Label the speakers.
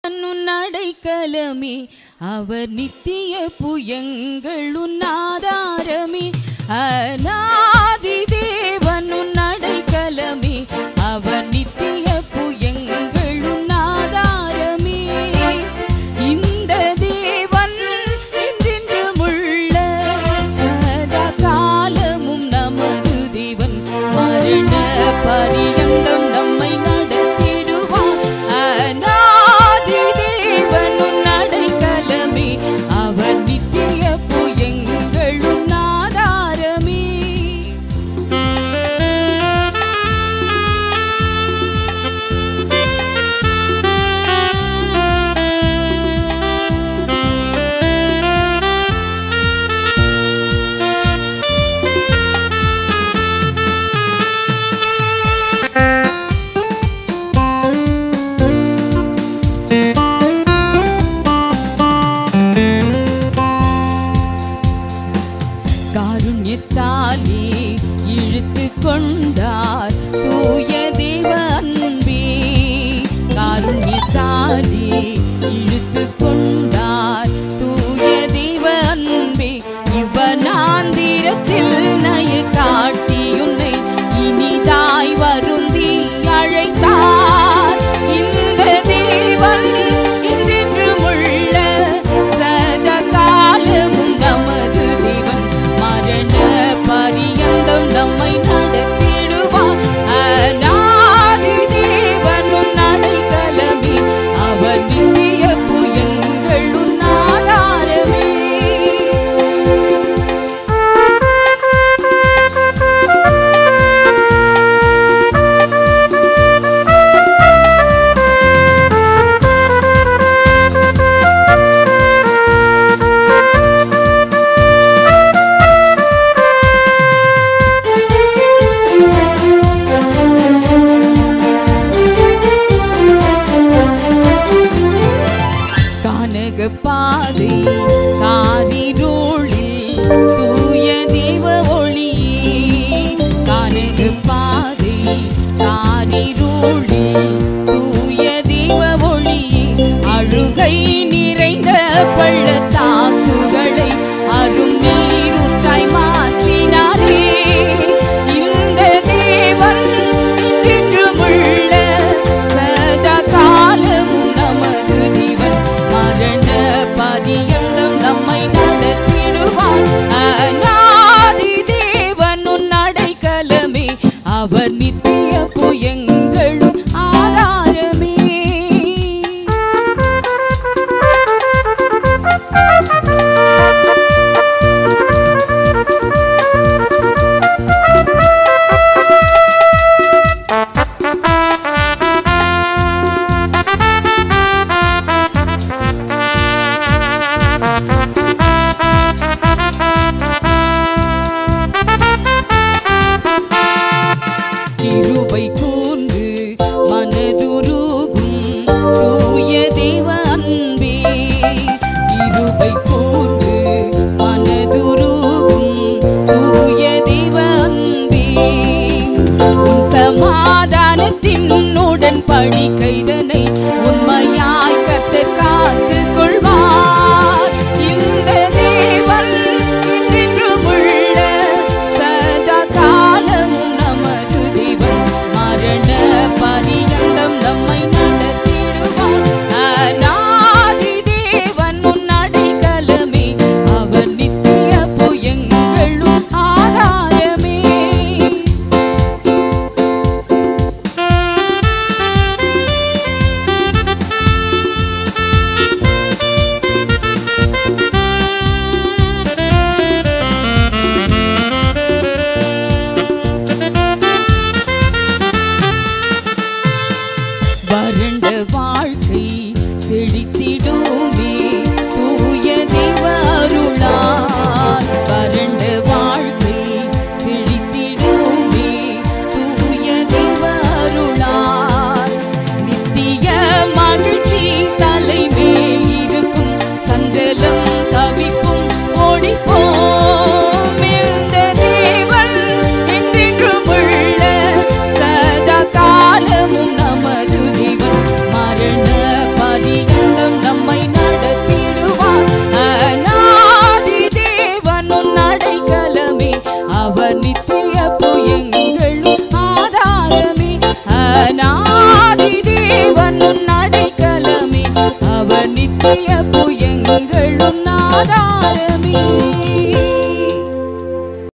Speaker 1: அடைக்கலமே அவர் நித்திய புயங்களுன் ஆதாரமே அநாதி தேவனுன் அடைக்கலமே அவர் நித்திய புயங்களுன் ஆதாரமே இந்த தேவன் என்றென்றும் உள்ள சதா காலமும் நமது தேவன் மரண பரியந்தம் நம்மை நடத்திடுவார் அநாதி தேவனும் அடைக்கலமே அவர் நித்திய புயங்களும் ஆதாரமே காருண்யத்தாலே இழுத்து கொண்டார் தூய தேவ அன்பே காருண்யத்தாலே இழுத்து கொண்டார் தூய தேவ அன்பே இவனாந்திரத்தில் நய காட்டி உன்னை இனிதாய் வருந்தி அழைத்தார் இந்த தேவன் என்றென்றும் உள்ள சதா காலமும் நமது தேவன் மரண பரியந்தம் நம்மை நடத்திடுவார் அநாதி தேவனும் அடைக்கலமே அவர் நித்திய புயங்களும் ஆதாரமே கானக பாதை காரிருளில் தூய தேவ ஒளி கானக பாதை காரிருளில் தூய தேவ ஒளி அழுகை நிறைந்த பள்ளத்தாக்குகளை அரும் நீருற்றாய் மாற்றினாரே இந்த தேவன் என்றென்றும் உள்ள சதா காலமும் நமது தேவன் மரண பரியந்தம் நம்மை நடத்திடுவார் அநாதி தேவன் உன் அடைக்கலமே அவர் நித்திய புயங்களும் ஆதாரமே கிருபை கூர்ந்து மனதுருகும் தூய தேவ அன்பே கிருபை கூர்ந்து மனதுருகும் தூய தேவ அன்பே உன் சமாதானத்தின் உடன் படிக்கைதனை உண்மையாய் கத்தர் காத்து கொள்வார் இந்த தேவன் என்றென்றும் உள்ள சதா காலமும் நமது தேவன் மரண பரியந்தம் நம்மை நடத்திடுவார் அநாதி தேவன் உன் அடைக்கலமே அவர் நித்திய புயங்களும் ஆதாரமே அநாதி தேவன் உன் அடைக்கலமே அவர் நித்திய புய